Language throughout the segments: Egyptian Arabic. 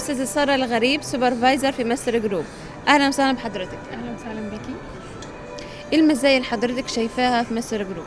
الاستاذه ساره الغريب سوبرفايزر في ماستر جروب اهلا وسهلا بحضرتك اهلا وسهلا بيكي ايه المزايا اللي حضرتك شايفاها في ماستر جروب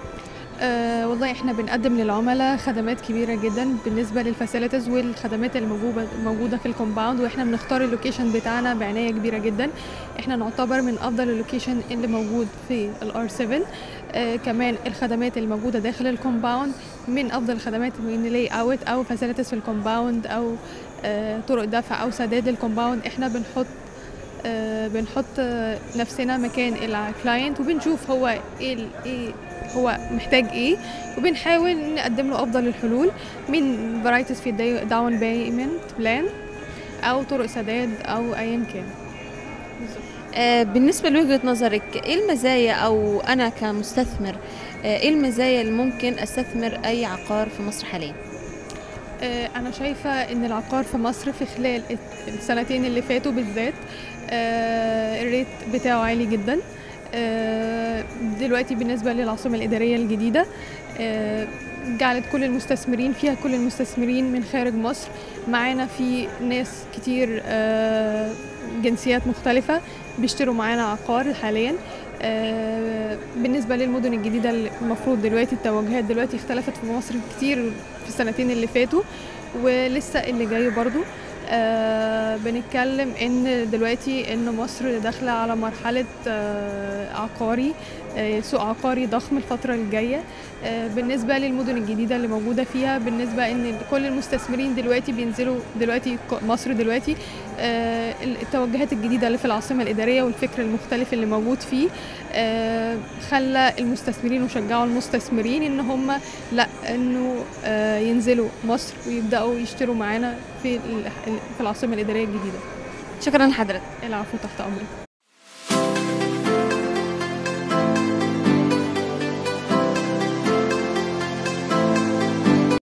أه والله احنا بنقدم للعملاء خدمات كبيره جدا بالنسبه للفاسيلتيز والخدمات اللي موجوده موجوده في الكومباوند واحنا بنختار اللوكيشن بتاعنا بعنايه كبيره جدا احنا نعتبر من افضل اللوكيشن اللي موجود في الار 7 آه كمان الخدمات اللي موجوده داخل الكومباوند من افضل الخدمات من لاي اوت او فاسيلتيز في الكومباوند او آه طرق دفع او سداد الكومباوند احنا بنحط آه بنحط آه نفسنا مكان الكلاينت وبنشوف هو ايه ال- ايه هو محتاج ايه وبنحاول نقدم له افضل الحلول من فرايتيز في داون بايمنت بلان او طرق سداد او ايا كان آه بالنسبه لوجهه نظرك ايه المزايا او انا كمستثمر آه ايه المزايا اللي ممكن استثمر اي عقار في مصر حاليا آه، أنا شايفة إن العقار في مصر في خلال السنتين اللي فاتوا بالذات آه، الريت بتاعه عالي جدا آه، دلوقتي بالنسبة للعاصمة الإدارية الجديدة آه، جعلت كل المستثمرين فيها كل المستثمرين من خارج مصر معانا في ناس كتير آه، جنسيات مختلفة بيشتروا معانا عقار حاليا آه، بالنسبة للمدن الجديدة اللي المفروض دلوقتي التوجهات دلوقتي اختلفت في مصر كتير في السنتين اللي فاتوا ولسه اللي جاي برضو آه بنتكلم ان دلوقتي ان مصر داخله على مرحله آه عقاري آه سوق عقاري ضخم الفتره الجايه آه بالنسبه للمدن الجديده اللي موجوده فيها بالنسبه ان كل المستثمرين دلوقتي بينزلوا دلوقتي ك- مصر دلوقتي آه التوجهات الجديده اللي في العاصمه الاداريه والفكر المختلف اللي موجود فيه آه خلى المستثمرين وشجعوا المستثمرين ان هم لا انه آه ينزلوا مصر ويبداوا يشتروا معانا في ال- في العاصمه الاداريه الجديده شكرا لحضرتك العفو تحت امرك